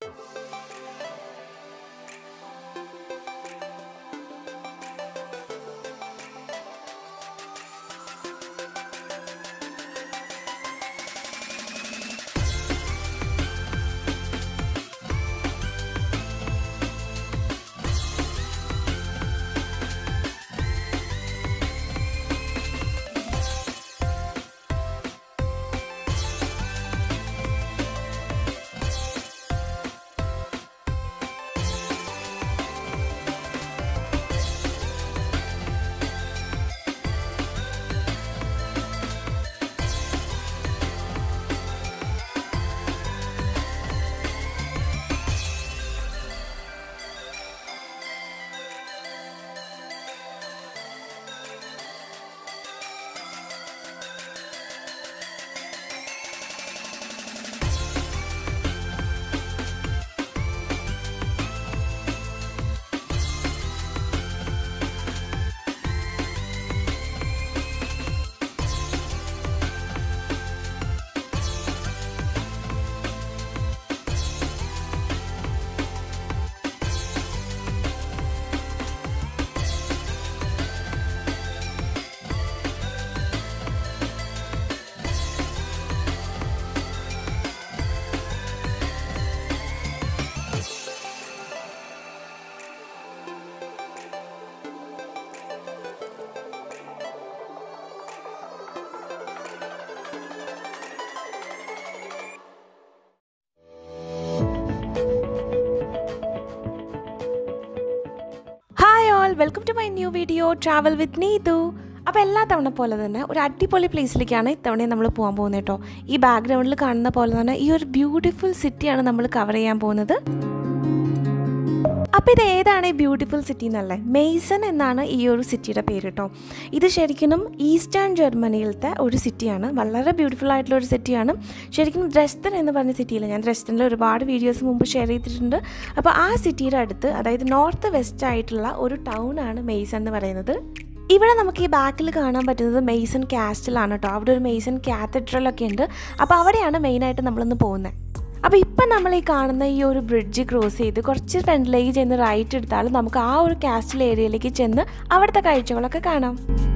welcome to my new video travel with Neethu അപ്പോൾ എല്ലാ തവണ പോലെ തന്നെ ഒരു അടിപൊളി പ്ലേസിലേക്കാണ് ഇത്തവണ നമ്മൾ പോകാൻ പോകുന്നത് കേട്ടോ ഈ ബാക്ക്ഗ്രൗണ്ടിൽ കാണുന്ന പോലെ തന്നെ ഈ ഒരു ബ്യൂട്ടിഫുൾ സിറ്റിയാണ് നമ്മൾ കവർ ചെയ്യാൻ പോകുന്നത് അപ്പോൾ ഇത് ഏതാണ് ഈ ബ്യൂട്ടിഫുൾ സിറ്റി എന്നല്ലേ മെയ്സൺ എന്നാണ് ഈ ഒരു സിറ്റിയുടെ പേര് കേട്ടോ ഇത് ശരിക്കും ഈസ്റ്റേൺ ജർമ്മനിയിലത്തെ ഒരു സിറ്റിയാണ് വളരെ ബ്യൂട്ടിഫുൾ ആയിട്ടുള്ള ഒരു സിറ്റിയാണ് ശരിക്കും ഡ്രസ്തൻ എന്ന് പറഞ്ഞ സിറ്റിയിൽ ഞാൻ ഡ്രസ്തനിൽ ഒരുപാട് വീഡിയോസ് മുമ്പ് ഷെയർ ചെയ്തിട്ടുണ്ട് അപ്പോൾ ആ സിറ്റിയുടെ അടുത്ത് അതായത് നോർത്ത് വെസ്റ്റ് ആയിട്ടുള്ള ഒരു ടൗൺ ആണ് മെയ്സൺ എന്ന് പറയുന്നത് ഇവിടെ നമുക്ക് ഈ ബാക്കിൽ കാണാൻ പറ്റുന്നത് മെയ്സൺ കാസ്റ്റലാണ് കേട്ടോ അവിടെ ഒരു മെയ്സൺ കാത്തഡ്രലൊക്കെ ഉണ്ട് അപ്പോൾ അവിടെയാണ് മെയിനായിട്ട് നമ്മളിന്ന് പോകുന്നത് അപ്പോൾ ഇപ്പം നമ്മൾ ഈ കാണുന്ന ഈ ഒരു ബ്രിഡ്ജ് ക്രോസ് ചെയ്ത് കുറച്ച് ഫ്രണ്ടിലേക്ക് ചെന്ന് റൈറ്റ് എടുത്താൽ നമുക്ക് ആ ഒരു കാസ്റ്റൽ ഏരിയയിലേക്ക് ചെന്ന് അവിടുത്തെ കാഴ്ചകളൊക്കെ കാണാം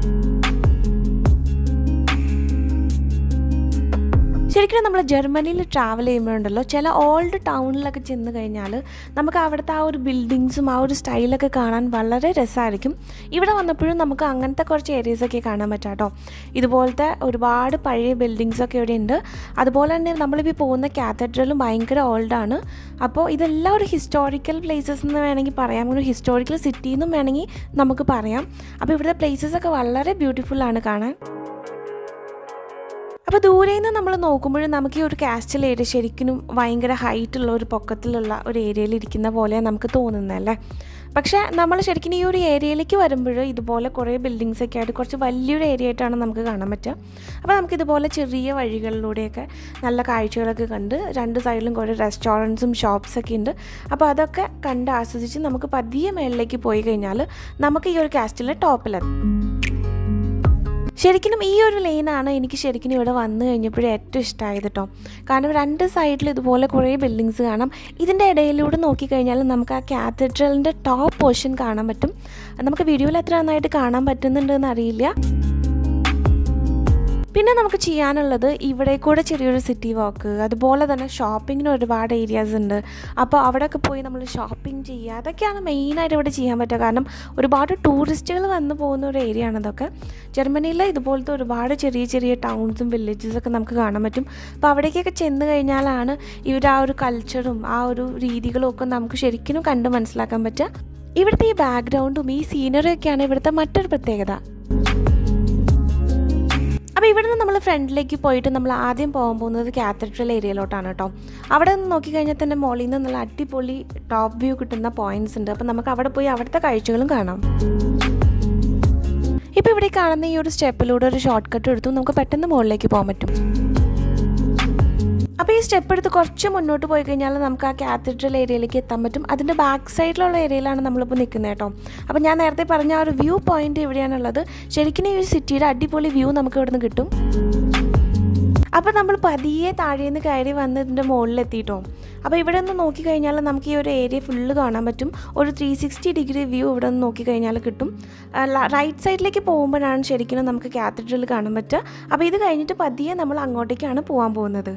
ശരിക്കും നമ്മൾ ജർമ്മനിയിൽ ട്രാവൽ ചെയ്യുമ്പോഴുണ്ടല്ലോ ചില ഓൾഡ് ടൗണിലൊക്കെ ചെന്ന് കഴിഞ്ഞാൽ നമുക്ക് അവിടുത്തെ ആ ഒരു ബിൽഡിങ്സും ആ ഒരു സ്റ്റൈലൊക്കെ കാണാൻ വളരെ രസമായിരിക്കും ഇവിടെ വന്നപ്പോഴും നമുക്ക് അങ്ങനത്തെ കുറച്ച് ഏരിയസൊക്കെ കാണാൻ പറ്റാം കേട്ടോ ഇതുപോലത്തെ ഒരുപാട് പഴയ ബിൽഡിങ്സൊക്കെ ഇവിടെ ഉണ്ട് അതുപോലെ തന്നെ നമ്മളിപ്പോൾ പോകുന്ന കാത്തഡ്രലും ഭയങ്കര ഓൾഡാണ് അപ്പോൾ ഇതെല്ലാം ഒരു ഹിസ്റ്റോറിക്കൽ പ്ലേസസ് എന്ന് വേണമെങ്കിൽ പറയാം ഒരു ഹിസ്റ്റോറിക്കൽ സിറ്റി എന്നും വേണമെങ്കിൽ നമുക്ക് പറയാം അപ്പോൾ ഇവിടുത്തെ പ്ലേസസ് ഒക്കെ വളരെ ബ്യൂട്ടിഫുൾ ആണ് കാണാൻ അപ്പോൾ ദൂരെ നിന്ന് നമ്മൾ നോക്കുമ്പോഴും നമുക്ക് ഈ ഒരു കാസ്റ്റൽ ഏരിയ ശരിക്കും ഭയങ്കര ഹൈറ്റുള്ള ഒരു പൊക്കത്തിലുള്ള ഒരു ഏരിയയിൽ ഇരിക്കുന്ന പോലെ നമുക്ക് തോന്നുന്നതല്ലേ പക്ഷേ നമ്മൾ ശരിക്കും ഈ ഒരു ഏരിയയിലേക്ക് വരുമ്പോൾ ഇതുപോലെ കുറേ ബിൽഡിങ്സ് ഒക്കെ ആയിട്ട് കുറച്ച് വലിയൊരു ഏരിയ ആയിട്ടാണ് നമുക്ക് കാണാൻ പറ്റുക അപ്പോൾ നമുക്ക് ഇതുപോലെ ചെറിയ വഴികളിലൂടെയൊക്കെ നല്ല കാഴ്ചകളൊക്കെ കണ്ട് രണ്ട് സൈഡിലും കുറേ റെസ്റ്റോറൻറ്റ്സും ഷോപ്സൊക്കെ ഉണ്ട് അപ്പോൾ അതൊക്കെ കണ്ട് ആസ്വദിച്ച് നമുക്ക് പതിയെ മേളിലേക്ക് പോയി കഴിഞ്ഞാൽ നമുക്ക് ഈ ഒരു കാസ്റ്റിലെ ടോപ്പിലെത്താം ശരിക്കും ഈ ഒരു ലൈനാണ് എനിക്ക് ശരിക്കും ഇവിടെ വന്നു കഴിഞ്ഞപ്പോഴേ ഏറ്റവും ഇഷ്ടമായത് കേട്ടോ കാരണം രണ്ട് സൈഡിൽ ഇതുപോലെ കുറേ ബിൽഡിങ്സ് കാണാം ഇതിൻ്റെ ഇടയിലൂടെ നോക്കിക്കഴിഞ്ഞാൽ നമുക്ക് ആ കാത്തഡ്രലിൻ്റെ ടോപ്പ് പോർഷൻ കാണാൻ പറ്റും നമുക്ക് വീഡിയോയിൽ എത്ര നന്നായിട്ട് കാണാൻ പറ്റുന്നുണ്ടെന്ന് അറിയില്ല പിന്നെ നമുക്ക് ചെയ്യാനുള്ളത് ഇവിടെ കൂടെ ചെറിയൊരു സിറ്റി വാക്ക് അതുപോലെ തന്നെ ഷോപ്പിങ്ങിന് ഒരുപാട് ഏരിയാസ് ഉണ്ട് അപ്പോൾ അവിടെയൊക്കെ പോയി നമ്മൾ ഷോപ്പിംഗ് ചെയ്യുക അതൊക്കെയാണ് മെയിനായിട്ട് ഇവിടെ ചെയ്യാൻ പറ്റുക കാരണം ഒരുപാട് ടൂറിസ്റ്റുകൾ വന്നു പോകുന്ന ഒരു ഏരിയ ആണ് ഇതൊക്കെ ജർമ്മനിയിലെ ഇതുപോലത്തെ ഒരുപാട് ചെറിയ ചെറിയ ടൗൺസും വില്ലേജസും ഒക്കെ നമുക്ക് കാണാൻ പറ്റും അപ്പോൾ അവിടേക്കൊക്കെ ചെന്ന് കഴിഞ്ഞാലാണ് ഇവർ ആ ഒരു കൾച്ചറും ആ ഒരു രീതികളും ഒക്കെ നമുക്ക് ശരിക്കും കണ്ട് മനസ്സിലാക്കാൻ പറ്റുക ഇവിടുത്തെ ഈ ബാക്ക്ഗ്രൗണ്ടും ഈ സീനറിയൊക്കെയാണ് ഇവിടുത്തെ മറ്റൊരു പ്രത്യേകത അപ്പോൾ ഇവിടെ നിന്ന് നമ്മൾ ഫ്രണ്ടിലേക്ക് പോയിട്ട് നമ്മൾ ആദ്യം പോകാൻ പോകുന്നത് കാത്തഡ്രൽ ഏരിയയിലോട്ടാണ് കേട്ടോ അവിടെ നിന്ന് നോക്കിക്കഴിഞ്ഞാൽ തന്നെ മോളിൽ നിന്ന് നല്ല അടിപൊളി ടോപ്പ് വ്യൂ കിട്ടുന്ന പോയിന്റ്സ് ഉണ്ട് അപ്പോൾ നമുക്ക് അവിടെ പോയി അവിടുത്തെ കാഴ്ചകളും കാണാം ഇപ്പോൾ ഇവിടെ കാണുന്ന ഈ ഒരു സ്റ്റെപ്പിലൂടെ ഒരു ഷോർട്ട് കട്ട് എടുത്തു നമുക്ക് പെട്ടെന്ന് മുകളിലേക്ക് പോകാൻ പറ്റും അപ്പോൾ ഈ സ്റ്റെപ്പ് എടുത്ത് കുറച്ച് മുന്നോട്ട് പോയി കഴിഞ്ഞാൽ നമുക്ക് ആ കാത്തഡ്രൽ ഏരിയയിലേക്ക് എത്താൻ പറ്റും അതിൻ്റെ ബാക്ക് സൈഡിലുള്ള ഏരിയയിലാണ് നമ്മളിപ്പോൾ നിൽക്കുന്നത് കേട്ടോ അപ്പോൾ ഞാൻ നേരത്തെ പറഞ്ഞ ആ ഒരു വ്യൂ പോയിന്റ് ഇവിടെയാണുള്ളത് ശരിക്കും ഈ ഒരു സിറ്റിയുടെ അടിപൊളി വ്യൂ നമുക്ക് ഇവിടുന്ന് കിട്ടും അപ്പോൾ നമ്മൾ പതിയെ താഴേന്ന് കയറി വന്ന് ഇതിൻ്റെ മുകളിലെത്തിയിട്ടോ അപ്പോൾ ഇവിടെ നിന്ന് നോക്കിക്കഴിഞ്ഞാൽ നമുക്ക് ഈ ഒരു ഏരിയ ഫുള്ള് കാണാൻ പറ്റും ഒരു ത്രീ സിക്സ്റ്റി ഡിഗ്രി വ്യൂ ഇവിടെ നിന്ന് നോക്കിക്കഴിഞ്ഞാൽ കിട്ടും റൈറ്റ് സൈഡിലേക്ക് പോകുമ്പോഴാണ് ശരിക്കും നമുക്ക് കാത്തഡ്രൽ കാണാൻ പറ്റുക അപ്പോൾ ഇത് കഴിഞ്ഞിട്ട് പതിയെ നമ്മൾ അങ്ങോട്ടേക്കാണ് പോകാൻ പോകുന്നത്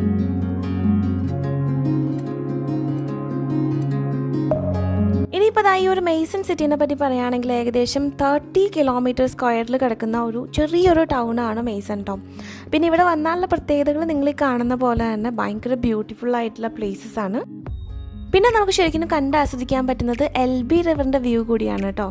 ഇനിയിപ്പോൾ ദാ ഈ ഒരു മെയ്സൺ സിറ്റീനെ പറ്റി പറയുകയാണെങ്കിൽ ഏകദേശം തേർട്ടി കിലോമീറ്റർ സ്ക്വയറിൽ കിടക്കുന്ന ഒരു ചെറിയൊരു ടൗണാണ് മെയ്സൺ ടൗൺ പിന്നെ ഇവിടെ വന്നാലുള്ള പ്രത്യേകതകൾ നിങ്ങൾ ഈ കാണുന്ന പോലെ തന്നെ ഭയങ്കര ബ്യൂട്ടിഫുൾ ആയിട്ടുള്ള പ്ലേസസ് ആണ് പിന്നെ നമുക്ക് ശരിക്കും കണ്ട് ആസ്വദിക്കാൻ പറ്റുന്നത് എൽ ബി റിവറിൻ്റെ വ്യൂ കൂടിയാണ് കേട്ടോ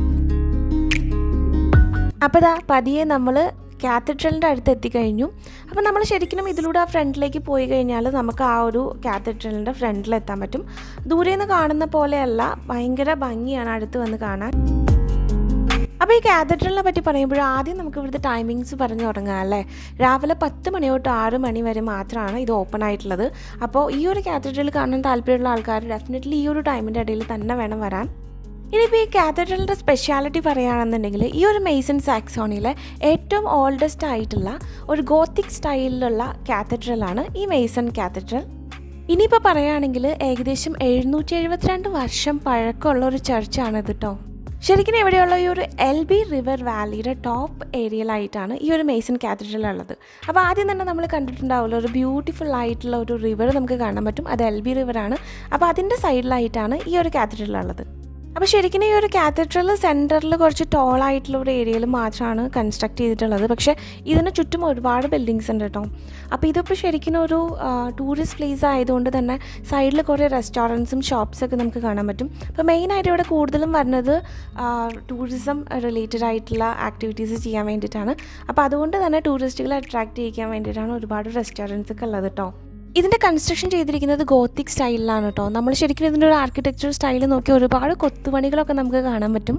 അപ്പോൾ ദാ പതിയെ നമ്മൾ കാത്തഡ്രലിൻ്റെ അടുത്ത് എത്തിക്കഴിഞ്ഞു അപ്പോൾ നമ്മൾ ശരിക്കും ഇതിലൂടെ ആ ഫ്രണ്ടിലേക്ക് പോയി കഴിഞ്ഞാൽ നമുക്ക് ആ ഒരു കാത്തഡ്രലിൻ്റെ ഫ്രണ്ടിൽ എത്താൻ പറ്റും ദൂരെ നിന്ന് കാണുന്ന പോലെയല്ല ഭയങ്കര ഭംഗിയാണ് അടുത്ത് വന്ന് കാണാൻ അപ്പോൾ ഈ കാത്തഡ്രലിനെ പറ്റി പറയുമ്പോൾ ആദ്യം നമുക്ക് ഇവിടുത്തെ ടൈമിങ്സ് പറഞ്ഞു തുടങ്ങാം അല്ലേ രാവിലെ പത്ത് മണി തൊട്ട് ആറ് മണി വരെ മാത്രമാണ് ഇത് ഓപ്പൺ ആയിട്ടുള്ളത് അപ്പോൾ ഈ ഒരു കാത്തഡ്രൽ കാണാൻ താല്പര്യമുള്ള ആൾക്കാർ ഡെഫിനറ്റ്ലി ഈ ഒരു ടൈമിൻ്റെ ഇടയിൽ തന്നെ വേണം വരാൻ ഇനിയിപ്പോൾ ഈ കാത്തഡ്രലിൻ്റെ സ്പെഷ്യാലിറ്റി പറയുകയാണെന്നുണ്ടെങ്കിൽ ഈ ഒരു മെയ്സൺ സാക്സോണിയിലെ ഏറ്റവും ഓൾഡസ്റ്റ് ആയിട്ടുള്ള ഒരു ഗോത്തിക് സ്റ്റൈലിലുള്ള കാത്തഡ്രലാണ് ഈ മെയ്സൺ കാത്തഡ്രൽ ഇനിയിപ്പോൾ പറയുകയാണെങ്കിൽ ഏകദേശം എഴുന്നൂറ്റി എഴുപത്തിരണ്ട് വർഷം പഴക്കമുള്ള ഒരു ചർച്ചാണ് ഇത് കേട്ടോ ശരിക്കും ഇവിടെയുള്ള ഈ ഒരു എൽ ബി റിവർ വാലിയുടെ ടോപ്പ് ഏരിയയിലായിട്ടാണ് ഈ ഒരു മെയ്സൺ കാത്തഡ്രൽ ഉള്ളത് അപ്പോൾ ആദ്യം തന്നെ നമ്മൾ കണ്ടിട്ടുണ്ടാവുമല്ലോ ഒരു ബ്യൂട്ടിഫുൾ ആയിട്ടുള്ള ഒരു റിവർ നമുക്ക് കാണാൻ പറ്റും അത് എൽ ബി റിവറാണ് അപ്പോൾ അതിൻ്റെ സൈഡിലായിട്ടാണ് ഈ ഒരു കാത്തഡ്രൽ ഉള്ളത് അപ്പോൾ ശരിക്കും ഈ ഒരു കാത്തഡ്രൽ സെൻറ്ററിൽ കുറച്ച് ടോൾ ആയിട്ടുള്ള ഒരു ഏരിയയിൽ മാത്രമാണ് കൺസ്ട്രക്ട് ചെയ്തിട്ടുള്ളത് പക്ഷേ ഇതിന് ചുറ്റും ഒരുപാട് ബിൽഡിങ്സ് ഉണ്ട് കേട്ടോ അപ്പോൾ ഇതിപ്പോൾ ശരിക്കും ഒരു ടൂറിസ്റ്റ് പ്ലേസ് ആയതുകൊണ്ട് തന്നെ സൈഡിൽ കുറേ റെസ്റ്റോറൻറ്റ്സും ഷോപ്സൊക്കെ നമുക്ക് കാണാൻ പറ്റും അപ്പോൾ മെയിനായിട്ട് ഇവിടെ കൂടുതലും വരുന്നത് ടൂറിസം റിലേറ്റഡ് ആയിട്ടുള്ള ആക്ടിവിറ്റീസ് ചെയ്യാൻ വേണ്ടിയിട്ടാണ് അപ്പോൾ അതുകൊണ്ട് തന്നെ ടൂറിസ്റ്റുകളെ അട്രാക്റ്റ് ചെയ്യിക്കാൻ വേണ്ടിയിട്ടാണ് ഒരുപാട് റെസ്റ്റോറൻറ്റ്സ് ഒക്കെ ഉള്ളത് കേട്ടോ ഇതിൻ്റെ കൺസ്ട്രക്ഷൻ ചെയ്തിരിക്കുന്നത് ഗോത്തിക് സ്റ്റൈലിലാണ് കേട്ടോ നമ്മൾ ശരിക്കും ഇതിൻ്റെ ഒരു ആർക്കിടെക്ചർ സ്റ്റൈൽ നോക്കി ഒരുപാട് കൊത്തുപണികളൊക്കെ നമുക്ക് കാണാൻ പറ്റും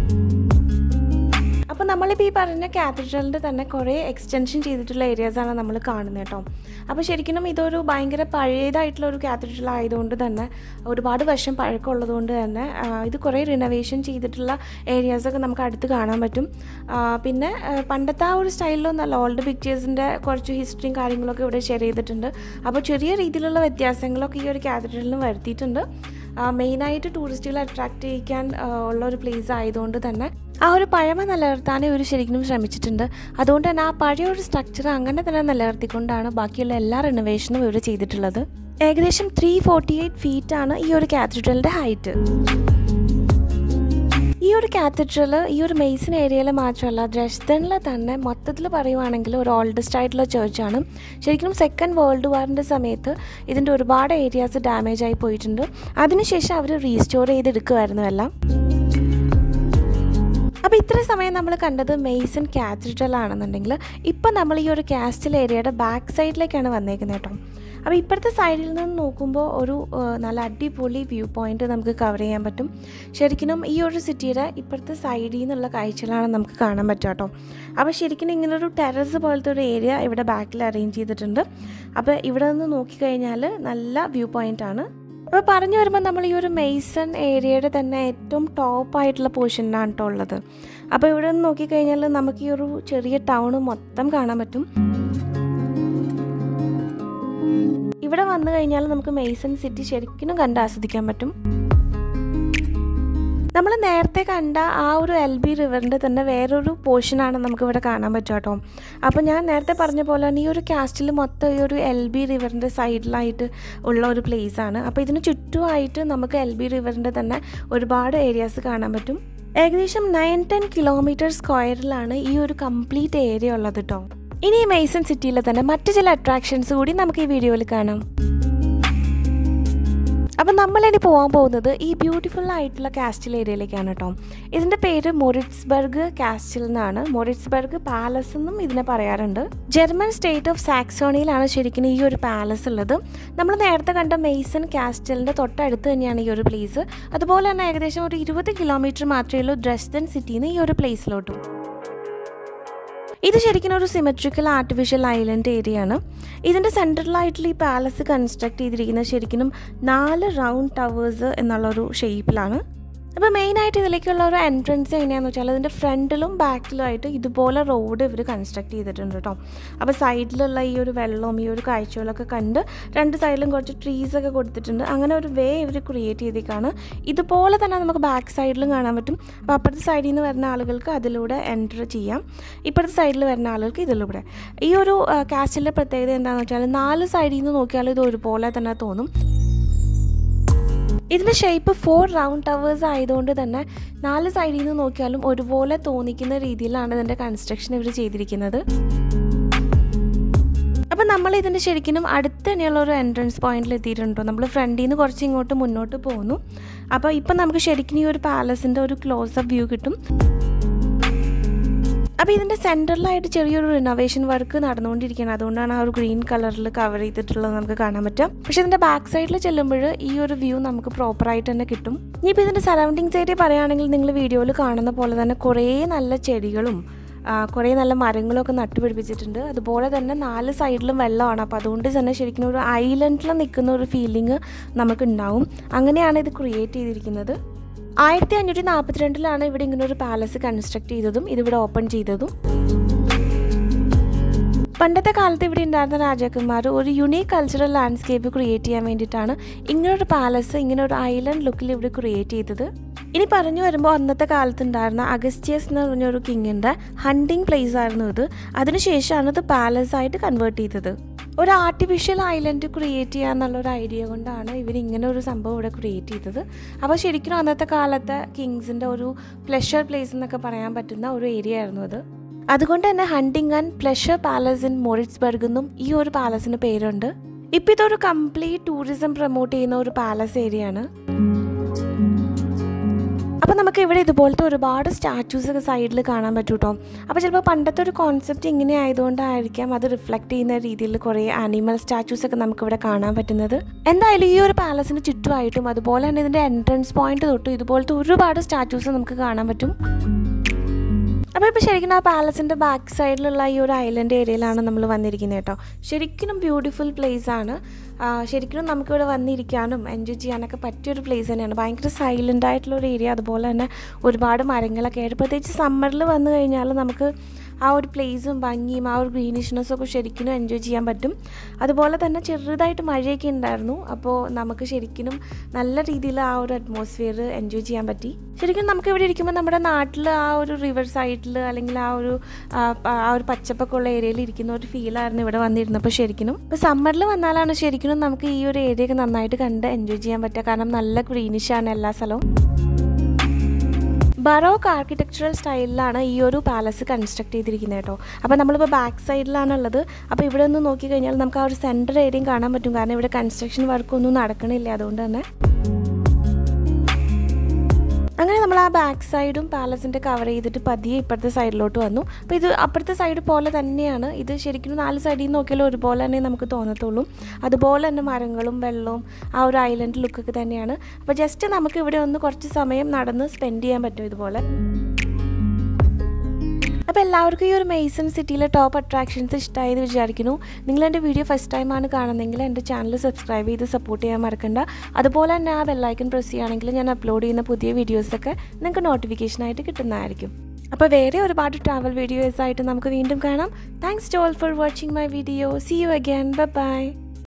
അപ്പോൾ നമ്മളിപ്പോൾ ഈ പറഞ്ഞ കാത്തഡ്രലിൻ്റെ തന്നെ കുറേ എക്സ്റ്റൻഷൻ ചെയ്തിട്ടുള്ള ഏരിയാസാണ് നമ്മൾ കാണുന്നത് കേട്ടോ അപ്പോൾ ശരിക്കും ഇതൊരു ഭയങ്കര പഴയതായിട്ടുള്ള ഒരു കാത്തഡ്രൽ ആയതുകൊണ്ട് തന്നെ ഒരുപാട് വർഷം പഴക്കമുള്ളതുകൊണ്ട് തന്നെ ആ, ഇത് കുറേ റിനോവേഷൻ ചെയ്തിട്ടുള്ള ഏരിയാസൊക്കെ നമുക്ക് അടുത്ത് കാണാൻ പറ്റും ആ, പിന്നെ ആ, പണ്ടത്തെ ആ ഒരു സ്റ്റൈലിലൊന്നല്ല ഓൾഡ് പിക്ചേഴ്സിൻ്റെ കുറച്ച് ഹിസ്റ്ററിയും കാര്യങ്ങളൊക്കെ ഇവിടെ ഷെയർ ചെയ്തിട്ടുണ്ട് അപ്പോൾ ചെറിയ രീതിയിലുള്ള വ്യത്യാസങ്ങളൊക്കെ ഈ ഒരു കാത്തഡ്രലിന് വരുത്തിയിട്ടുണ്ട് മെയിനായിട്ട് ടൂറിസ്റ്റുകളെ അട്രാക്റ്റ് ചെയ്യിക്കാൻ ആ, ഉള്ള ഒരു പ്ലേസ് ആയതുകൊണ്ട് തന്നെ ആ ഒരു പഴമ നിലനിർത്താൻ ഇവർ ശരിക്കും ശ്രമിച്ചിട്ടുണ്ട് അതുകൊണ്ട് തന്നെ ആ പഴയ ഒരു സ്ട്രക്ചർ അങ്ങനെ തന്നെ നിലനിർത്തിക്കൊണ്ടാണ് ബാക്കിയുള്ള എല്ലാ റിനോവേഷനും ഇവർ ചെയ്തിട്ടുള്ളത് ഏകദേശം ത്രീ ഫോർട്ടി എയ്റ്റ് ഫീറ്റ് ആണ് ഈ ഒരു കാത്തഡ്രലിൻ്റെ ഹൈറ്റ് ഈ ഒരു കാത്തഡ്രൽ ഈ ഒരു മെയ്സൺ ഏരിയയിൽ മാത്രമല്ല ദ്രഷ്തണിൽ തന്നെ മൊത്തത്തിൽ പറയുവാണെങ്കിൽ ഒരു ഓൾഡസ്റ്റ് ആയിട്ടുള്ള ചേർച്ചാണ് ശരിക്കും സെക്കൻഡ് വേൾഡ് വാറിൻ്റെ സമയത്ത് ഇതിൻ്റെ ഒരുപാട് ഏരിയാസ് ഡാമേജ് ആയി പോയിട്ടുണ്ട് അതിനുശേഷം അവർ റീസ്റ്റോർ ചെയ്തെടുക്കുമായിരുന്നു എല്ലാം അപ്പോൾ ഇത്ര സമയം നമ്മൾ കണ്ടത് മെയ്സൺ കാത്തഡ്രൽ ആണെന്നുണ്ടെങ്കിൽ ഇപ്പം നമ്മൾ ഈ ഒരു കാസ്റ്റൽ ഏരിയയുടെ ബാക്ക് സൈഡിലേക്കാണ് വന്നേക്കുന്നത് കേട്ടോ അപ്പോൾ ഇപ്പോഴത്തെ സൈഡിൽ നിന്ന് നോക്കുമ്പോൾ ഒരു ആ, നല്ല അടിപൊളി വ്യൂ പോയിന്റ് നമുക്ക് കവർ ചെയ്യാൻ പറ്റും ശരിക്കും ഈ ഒരു സിറ്റിയുടെ ഇപ്പോഴത്തെ സൈഡിൽ നിന്നുള്ള കാഴ്ചകളാണ് നമുക്ക് കാണാൻ പറ്റുക കേട്ടോ അപ്പോൾ ശരിക്കും ഇങ്ങനൊരു ടെറസ് പോലത്തെ ഒരു ഏരിയ ഇവിടെ ബാക്കിൽ അറേഞ്ച് ചെയ്തിട്ടുണ്ട് അപ്പോൾ ഇവിടെ നിന്ന് നോക്കിക്കഴിഞ്ഞാൽ നല്ല വ്യൂ പോയിന്റ് ആണ് അപ്പോൾ പറഞ്ഞു വരുമ്പോൾ നമ്മൾ ഈ ഒരു മെയ്സൺ ഏരിയയുടെ തന്നെ ഏറ്റവും ടോപ്പ് ആയിട്ടുള്ള പോർഷനിലാണ് കേട്ടോ ഉള്ളത് അപ്പോൾ ഇവിടെ നിന്ന് നോക്കിക്കഴിഞ്ഞാൽ നമുക്ക് ഈ ഒരു ചെറിയ ടൗൺ മൊത്തം കാണാൻ പറ്റും ഇവിടെ വന്നു കഴിഞ്ഞാൽ നമുക്ക് മെയ്സൺ സിറ്റി ശരിക്കും കണ്ട് ആസ്വദിക്കാൻ പറ്റും നമ്മൾ നേരത്തെ കണ്ട ആ ഒരു എൽ ബി റിവറിൻ്റെ തന്നെ വേറൊരു പോർഷനാണ് നമുക്ക് ഇവിടെ കാണാൻ പറ്റുക കേട്ടോ അപ്പോൾ ഞാൻ നേരത്തെ പറഞ്ഞ പോലെ തന്നെ ഈ ഒരു കാസ്റ്റിൽ മൊത്തം ഈ ഒരു എൽ ബി റിവറിൻ്റെ സൈഡിലായിട്ട് ഉള്ള ഒരു place ആണ് അപ്പോൾ ഇതിന് ചുറ്റുമായിട്ട് നമുക്ക് എൽ ബി റിവറിൻ്റെ തന്നെ ഒരുപാട് ഏരിയാസ് കാണാൻ പറ്റും ഏകദേശം നയൻ ടെൻ കിലോമീറ്റർ സ്ക്വയറിലാണ് ഈ ഒരു കംപ്ലീറ്റ് ഏരിയ ഉള്ളത് കേട്ടോ ഇനി ഈ മെയ്സൺ സിറ്റിയിലെ തന്നെ മറ്റു ചില അട്രാക്ഷൻസ് കൂടി നമുക്ക് ഈ വീഡിയോയിൽ കാണാം അപ്പം നമ്മളിനി പോകാൻ പോകുന്നത് ഈ ബ്യൂട്ടിഫുൾ ആയിട്ടുള്ള കാസ്റ്റിൽ ഏരിയയിലേക്കാണ് കേട്ടോ ഇതിൻ്റെ പേര് മൊറിറ്റ്സ്ബർഗ് കാസ്റ്റിൽ എന്നാണ് മൊറിറ്റ്സ്ബർഗ് പാലസ് എന്നും ഇതിനെ പറയാറുണ്ട് ജർമ്മൻ സ്റ്റേറ്റ് ഓഫ് സാക്സോണിയിലാണ് ശരിക്കും ഈ ഒരു പാലസ് ഉള്ളത് നമ്മൾ നേരത്തെ കണ്ട മെയ്സൺ കാസ്റ്റലിൻ്റെ തൊട്ടടുത്ത് തന്നെയാണ് ഈ ഒരു പ്ലേസ് അതുപോലെ തന്നെ ഏകദേശം ഒരു ഇരുപത് കിലോമീറ്റർ മാത്രമേ ഉള്ളൂ ഡ്രസ്തൻ സിറ്റിയിൽ നിന്ന് ഈ ഒരു പ്ലേസിലോട്ടും ഇത് ശരിക്കും ഒരു സിമെട്രിക്കൽ ആർട്ടിഫിഷ്യൽ ഐലൻഡ് ഏരിയ ആണ് ഇതിൻ്റെ സെൻട്രലായിട്ടുള്ള ഈ പാലസ് കൺസ്ട്രക്ട് ചെയ്തിരിക്കുന്നത് ശരിക്കും നാല് റൗണ്ട് ടവേഴ്സ് എന്നുള്ളൊരു ഷേപ്പിലാണ് അപ്പോൾ മെയിനായിട്ട് ഇതിലേക്കുള്ള ഒരു എൻട്രൻസ് എങ്ങനെയാണെന്ന് വെച്ചാൽ അതിൻ്റെ ഫ്രണ്ടിലും ബാക്കിലും ആയിട്ട് ഇതുപോലെ റോഡ് ഇവർ കൺസ്ട്രക്ട് ചെയ്തിട്ടുണ്ട് കേട്ടോ അപ്പോൾ സൈഡിലുള്ള ഈ ഒരു വെള്ളവും ഈ ഒരു കാഴ്ചകളൊക്കെ കണ്ട് രണ്ട് സൈഡിലും കുറച്ച് ട്രീസൊക്കെ കൊടുത്തിട്ടുണ്ട് അങ്ങനെ ഒരു വേ ഇവർ ക്രിയേറ്റ് ചെയ്തേക്കാണ് ഇതുപോലെ തന്നെ നമുക്ക് ബാക്ക് സൈഡിലും കാണാൻ പറ്റും അപ്പോൾ അപ്പുറത്തെ സൈഡിൽ നിന്ന് വരുന്ന ആളുകൾക്ക് അതിലൂടെ എൻറ്റർ ചെയ്യാം ഇപ്പുറത്തെ സൈഡിൽ വരുന്ന ആളുകൾക്ക് ഇതിലൂടെ ഈ ഒരു കാസ്റ്റിലെ പ്രത്യേകത എന്താണെന്ന് വെച്ചാൽ നാല് സൈഡിൽ നിന്ന് നോക്കിയാൽ ഇത് ഒരുപോലെ തന്നെ തോന്നും ഇതിൻ്റെ ഷേപ്പ് ഫോർ റൗണ്ട് ടവേഴ്സ് ആയതുകൊണ്ട് തന്നെ നാല് സൈഡിൽ നിന്ന് നോക്കിയാലും ഒരുപോലെ തോന്നിക്കുന്ന രീതിയിലാണ് ഇതിൻ്റെ കൺസ്ട്രക്ഷൻ ഇവർ ചെയ്തിരിക്കുന്നത് അപ്പം നമ്മൾ ഇതിൻ്റെ ശരിക്കും അടുത്ത് തന്നെയുള്ള ഒരു എൻട്രൻസ് പോയിന്റിൽ എത്തിയിട്ടുണ്ടോ നമ്മൾ ഫ്രണ്ടിൽ നിന്ന് കുറച്ച് ഇങ്ങോട്ട് മുന്നോട്ട് പോകുന്നു അപ്പോൾ ഇപ്പം നമുക്ക് ശരിക്കും ഈ ഒരു പാലസിൻ്റെ ഒരു ക്ലോസ് അപ്പ് വ്യൂ കിട്ടും അപ്പോൾ ഇതിൻ്റെ സെൻറ്ററിലായിട്ട് ചെറിയൊരു റിനോവേഷൻ വർക്ക് നടന്നുകൊണ്ടിരിക്കുകയാണ് അതുകൊണ്ടാണ് ആ ഒരു ഗ്രീൻ കളറിൽ കവർ ചെയ്തിട്ടുള്ളത് നമുക്ക് കാണാൻ പറ്റും പക്ഷേ ഇതിൻ്റെ ബാക്ക് സൈഡിൽ ചെല്ലുമ്പോൾ ഈ ഒരു വ്യൂ നമുക്ക് പ്രോപ്പറായിട്ട് തന്നെ കിട്ടും ഇനിയിപ്പോൾ ഇതിൻ്റെ സറൗണ്ടിങ്സ് ഏരിയ പറയുകയാണെങ്കിൽ നിങ്ങൾ വീഡിയോയിൽ കാണുന്ന പോലെ തന്നെ കുറേ നല്ല ചെടികളും കുറേ നല്ല മരങ്ങളൊക്കെ നട്ടുപിടിപ്പിച്ചിട്ടുണ്ട് അതുപോലെ തന്നെ നാല് സൈഡിലും വെള്ളമാണ് അപ്പോൾ അതുകൊണ്ട് തന്നെ ശരിക്കും ഒരു ഐലൻഡിൽ നിൽക്കുന്ന ഒരു ഫീലിംഗ് നമുക്ക് ഉണ്ടാവും അങ്ങനെയാണ് ഇത് ക്രിയേറ്റ് ചെയ്തിരിക്കുന്നത് ആയിരത്തി അഞ്ഞൂറ്റി നാൽപ്പത്തിരണ്ടിലാണ് ഇവിടെ ഇങ്ങനെ ഒരു പാലസ് കൺസ്ട്രക്ട് ചെയ്തതും ഇതിവിടെ ഓപ്പൺ ചെയ്തതും പണ്ടത്തെ കാലത്ത് ഇവിടെ ഉണ്ടായിരുന്ന രാജാക്കന്മാർ ഒരു യുണീക്ക് കൾച്ചറൽ ലാൻഡ്സ്കേപ്പ് ക്രിയേറ്റ് ചെയ്യാൻ വേണ്ടിയിട്ടാണ് ഇങ്ങനൊരു പാലസ് ഇങ്ങനെ ഒരു ഐലൻഡ് ലുക്കിൽ ഇവിടെ ക്രിയേറ്റ് ചെയ്തത് ഇനി പറഞ്ഞു വരുമ്പോൾ അന്നത്തെ കാലത്ത് ഉണ്ടായിരുന്ന അഗസ്റ്റിയസ് എന്ന് പറഞ്ഞ ഒരു കിങ്ങിൻ്റെ ഹണ്ടിങ് പ്ലേസ് ആയിരുന്നു ഇത് അതിനുശേഷമാണ് ഇത് പാലസ് ആയിട്ട് കൺവേർട്ട് ചെയ്തത് ഒരു ആർട്ടിഫിഷ്യൽ ഐലൻഡ് ക്രിയേറ്റ് ചെയ്യുക എന്നുള്ള ഒരു ഐഡിയ കൊണ്ടാണ് ഇവർ ഇങ്ങനെ ഒരു സംഭവം ഇവിടെ ക്രിയേറ്റ് ചെയ്തത് അപ്പോൾ ശരിക്കും അന്നത്തെ കാലത്തെ കിങ്സിൻ്റെ ഒരു പ്ലഷർ പ്ലേസ് എന്നൊക്കെ പറയാൻ പറ്റുന്ന ഒരു ഏരിയ ആയിരുന്നു അത് അതുകൊണ്ട് തന്നെ hunting and pleasure palace in Moritzburg എന്നും ഈ ഒരു പാലസിന് പേരുണ്ട് ഇപ്പം ഇതൊരു കംപ്ലീറ്റ് ടൂറിസം പ്രൊമോട്ട് ചെയ്യുന്ന ഒരു പാലസ് ഏരിയ ആണ് അപ്പോൾ നമുക്ക് ഇവിടെ ഇതുപോലത്തെ ഒരുപാട് സ്റ്റാച്യൂസ് ഒക്കെ സൈഡിൽ കാണാൻ പറ്റും കേട്ടോ അപ്പോൾ ചിലപ്പോൾ പണ്ടത്തെ ഒരു കോൺസെപ്റ്റ് ഇങ്ങനെ ആയതുകൊണ്ടായിരിക്കാം അത് റിഫ്ലക്റ്റ് ചെയ്യുന്ന രീതിയിൽ കുറേ ആനിമൽ സ്റ്റാച്യൂസ് ഒക്കെ നമുക്ക് ഇവിടെ കാണാൻ പറ്റുന്നത് എന്തായാലും ഈ ഒരു പാലസിന് ചുറ്റുമായിട്ടും അതുപോലെ തന്നെ ഇതിൻ്റെ എൻട്രൻസ് പോയിന്റ് തൊട്ടും ഇതുപോലത്തെ ഒരുപാട് സ്റ്റാച്യൂസ് നമുക്ക് കാണാൻ പറ്റും അപ്പോൾ ഇപ്പോൾ ശരിക്കും ആ പാലസിൻ്റെ ബാക്ക് സൈഡിലുള്ള ഈ ഒരു ഐലൻഡ് ഏരിയയിലാണ് നമ്മൾ വന്നിരിക്കുന്നത് കേട്ടോ ശരിക്കും ബ്യൂട്ടിഫുൾ പ്ലേസ് ആണ് ശരിക്കും നമുക്കിവിടെ വന്നിരിക്കാനും എൻജോയ് ചെയ്യാനൊക്കെ പറ്റിയൊരു പ്ലേസ് തന്നെയാണ് ഭയങ്കര സൈലൻ്റ് ആയിട്ടുള്ള ഒരു ഏരിയ അതുപോലെ തന്നെ ഒരുപാട് മരങ്ങളൊക്കെ ആയിട്ട് പ്രത്യേകിച്ച് സമ്മറിൽ വന്നു കഴിഞ്ഞാൽ നമുക്ക് ആ ഒരു പ്ലേസും ഭംഗിയും ആ ഒരു ഗ്രീനിഷ്നെസ്സും ഒക്കെ ശരിക്കും എൻജോയ് ചെയ്യാൻ പറ്റും അതുപോലെ തന്നെ ചെറുതായിട്ട് മഴയൊക്കെ ഉണ്ടായിരുന്നു അപ്പോൾ നമുക്ക് ശരിക്കും നല്ല രീതിയിൽ ആ ഒരു അറ്റ്മോസ്ഫിയർ എൻജോയ് ചെയ്യാൻ പറ്റി ശരിക്കും നമുക്ക് ഇവിടെ ഇരിക്കുമ്പോൾ നമ്മുടെ നാട്ടിൽ ആ ഒരു റിവർ സൈഡിൽ അല്ലെങ്കിൽ ആ ഒരു ആ ഒരു പച്ചപ്പൊക്കെ ഉള്ള ഏരിയയിൽ ഇരിക്കുന്ന ഒരു ഫീലായിരുന്നു ഇവിടെ വന്നിരുന്നപ്പോൾ ശരിക്കും ഇപ്പോൾ സമ്മറിൽ വന്നാലാണ് ശരിക്കും നമുക്ക് ഈ ഒരു ഏരിയ ഒക്കെ നന്നായിട്ട് കണ്ട് എൻജോയ് ചെയ്യാൻ പറ്റുക കാരണം നല്ല ഗ്രീനിഷാണ് എല്ലാ സ്ഥലവും ബറോക്ക് ആർക്കിടെക്ചറൽ സ്റ്റൈലിലാണ് ഈ ഒരു പാലസ് കൺസ്ട്രക്ട് ചെയ്തിരിക്കുന്നത് കേട്ടോ അപ്പോൾ നമ്മളിപ്പോൾ ബാക്ക് സൈഡിലാണുള്ളത് അപ്പോൾ ഇവിടെ ഒന്ന് നോക്കിക്കഴിഞ്ഞാൽ നമുക്ക് ആ ഒരു സെൻറ്റർ ഏരിയയും കാണാൻ പറ്റും കാരണം ഇവിടെ കൺസ്ട്രക്ഷൻ വർക്കൊന്നും നടക്കണില്ല അതുകൊണ്ട് തന്നെ അങ്ങനെ നമ്മൾ ആ ബാക്ക് സൈഡും പാലസിൻ്റെ കവർ ചെയ്തിട്ട് പതിയെ ഇപ്പുറത്തെ സൈഡിലോട്ട് വന്നു അപ്പോൾ ഇത് അപ്പുറത്തെ സൈഡ് പോലെ തന്നെയാണ് ഇത് ശരിക്കും നാല് സൈഡിൽ നിന്ന് നോക്കിയാൽ ഒരുപോലെ തന്നെ നമുക്ക് തോന്നത്തുള്ളൂ അതുപോലെ തന്നെ മരങ്ങളും വെള്ളവും ആ ഒരു ഐലൻഡ് ലുക്കൊക്കെ തന്നെയാണ് അപ്പോൾ ജസ്റ്റ് നമുക്ക് ഇവിടെ ഒന്ന് കുറച്ച് സമയം നടന്ന് സ്പെൻഡ് ചെയ്യാൻ പറ്റും ഇതുപോലെ അപ്പോൾ എല്ലാവർക്കും ഈ ഒരു മെയ്സൺ സിറ്റിയിലെ ടോപ്പ് അട്രാക്ഷൻസ് ഇഷ്ടമായെന്ന് വിചാരിക്കുന്നു നിങ്ങൾ എൻ്റെ വീഡിയോ ഫസ്റ്റ് ടൈമാണ് കാണുന്നതെങ്കിൽ എൻ്റെ ചാനൽ സബ്സ്ക്രൈബ് ചെയ്ത് സപ്പോർട്ട് ചെയ്യാൻ മറക്കണ്ട അതുപോലെ തന്നെ ആ ബെല്ലൈക്കൺ പ്രസ് ചെയ്യുകയാണെങ്കിൽ ഞാൻ അപ്ലോഡ് ചെയ്യുന്ന പുതിയ വീഡിയോസൊക്കെ നിങ്ങൾക്ക് നോട്ടിഫിക്കേഷനായിട്ട് കിട്ടുന്നതായിരിക്കും അപ്പോൾ വേറെ ഒരുപാട് ട്രാവൽ വീഡിയോസ് ആയിട്ട് നമുക്ക് വീണ്ടും കാണാം thanks to all for watching my video see you again by